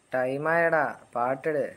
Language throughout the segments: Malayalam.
ടൈമായടാ പാട്ടിട്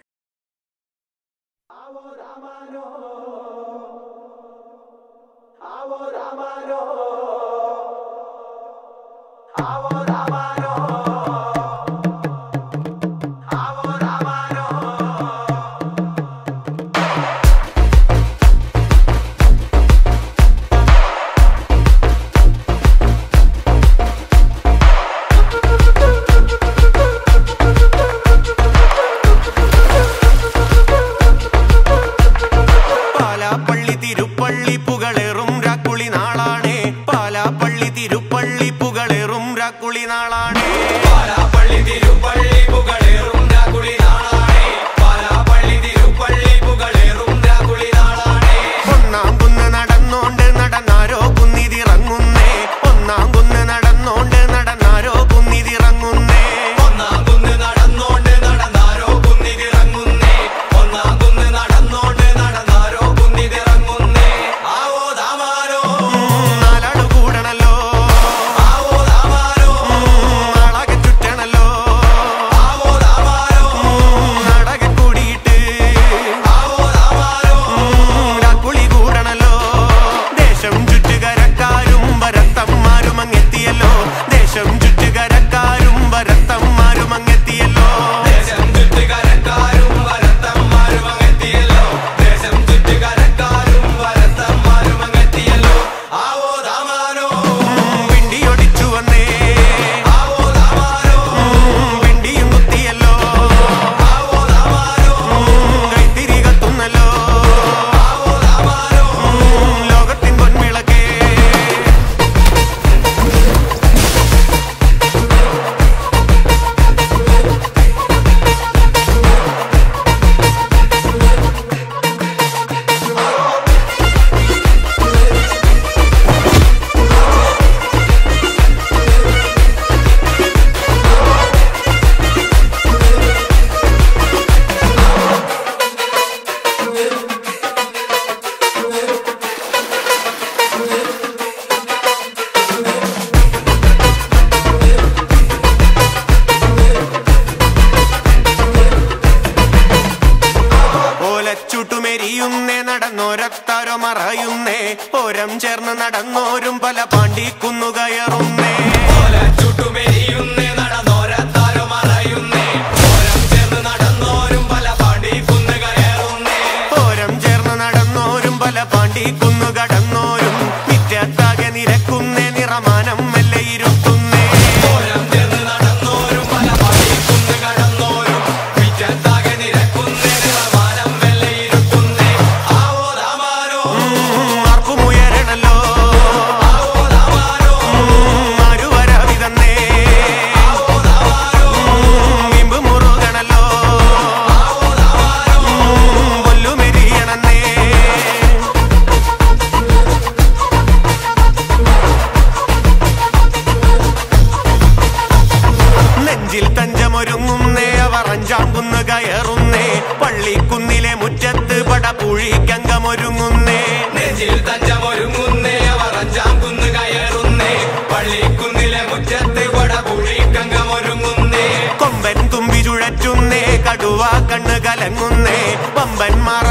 പാലാപ്പള്ളി തിരുപ്പള്ളി പുകളേറും രാക്കുളി നാളാണേ പാലാപ്പള്ളി തിരുപ്പള്ളി പുകളേറും രാക്കുളി നാളാണേ പാലാപ്പള്ളി തിരുപ്പള്ളി പുകളേറും രാക്കുളി നാളാണേ പാലാപ്പള്ളി തിരുപ്പള്ളി പുകളേറും രാക്കുളി നാളാണേ ഒന്നാം കുന്ന് നടന്നോണ്ട് നടന്നാരോ കുന്നിതിറങ്ങുന്നേ ഒന്നാം കുന്ന് നടന്നോണ്ട് നടന്നാരോ കുന്നിതിറങ്ങുന്നേ ഒന്നാം കുന്ന് നടന്നോണ്ട് നടന്നാരോ കുന്നിതിറങ്ങുന്നേ ഒന്നാം കുന്ന് നടന്നോണ്ട് നടന്നാരോ കുന്നിതിറങ്ങുന്നേ ആവോ ദാമാരോ നാലാളു കൂടണല്ലോ ആവോ ദാമാരോ നാളാകെ ചുറ്റണല്ലോ ആവോ ദാമാരോ നാടകം കൂടിയിട്ട് ആവോ ദാമാരോ രാക്കുളി കൂടണല്ലോ ദേശം ചുറ്റുകരക്കാരും വരത്തന്മാരും അങ്ങെത്തിയല്ലോ ദേശം ചുറ്റുകരക്കാരും വരത്തന്മാരും അങ്ങെത്തിയല്ലോ ദേശം ചുറ്റുകരക്കാരും വരത്തന്മാരും അങ്ങെത്തിയല്ലോ ദേശം ചുറ്റുകരക്കാരും വരത്തന്മാരും അങ്ങെത്തിയല്ലോ ആവോ ദാമാരോ പിണ്ടിയൊടിച്ചു വന്നേ ആവോ ദാമാരോ പിണ്ടിയും കുത്തിയല്ലോ ആവോ ദാമാരോ കൈത്തിരി കത്തുന്നല്ലോ ആവോ ദാമാരോ ലോകത്തിൻ പൊൻവിളക്കേ ഓലച്ചുട്ടുമെരിയുന്നേ നടന്നോരത്താരോ മറയുന്നേ ഓരം ചേർന്ന് നടന്നോരും പല പാണ്ടിക്കുന്നു കയറുന്നേ ഓല ചുട്ടുമെരിയുന്നേ നടന്നോരത്താരോ മറയുന്നേ ഓരം ചേർന്ന് നടന്നോരും പല പാണ്ടി കുന്ന് കയറുന്നേ ഓരം ചേർന്ന് നടന്നോരും പല പാണ്ടിക്കുന്നു കടന്നോരും മിറ്റത്താകെ നിരക്കുന്നേ നിറമാനം മെല്ലെ ഇരുത്തുന്നേ ഓരം ചേർന്ന് നടന്നോരും പല പാണ്ടി കുന്ന് കടന്നോരും മിറ്റത്താകെ നിരക്കുന്നേ നിറമാനം വെlle ഇരുത്തുന്നേ ആവോ ദാമാരോ ആർക്കുമുയരണല്ലോ ആവോ ദാമാരോ ആരുവരവിതന്നേ ആവോ ദാമാരോ ഇമ്പ് മുറുകണല്ലോ ആവോ ദാമാരോ കൊല്ലുമെരിയണന്നേ നെഞ്ചിൽ തഞ്ചമൊരുങ്ങുന്നേ അവർ അഞ്ചാം കുന്ന് കയറുന്നേ പള്ളിക്കുന്നിലെ മുറ്റത്ത് പടപുഴിക്കങ്കമൊരുങ്ങുന്നേ നെഞ്ചിൽ തഞ്ചമൊരുങ്ങുന്നേ അവർ അഞ്ചാം കുന്ന് കയറുന്നേ പള്ളിക്കുന്നിലെ മുറ്റത്ത് കൊടപുഴിക്കങ്കമൊരുങ്ങുന്നേ കൊമ്പൻ തുമ്പി ചുഴറ്റുന്നേ കടുവ കണ്ണ് കലങ്ങുന്നേ പമ്പന്മാർ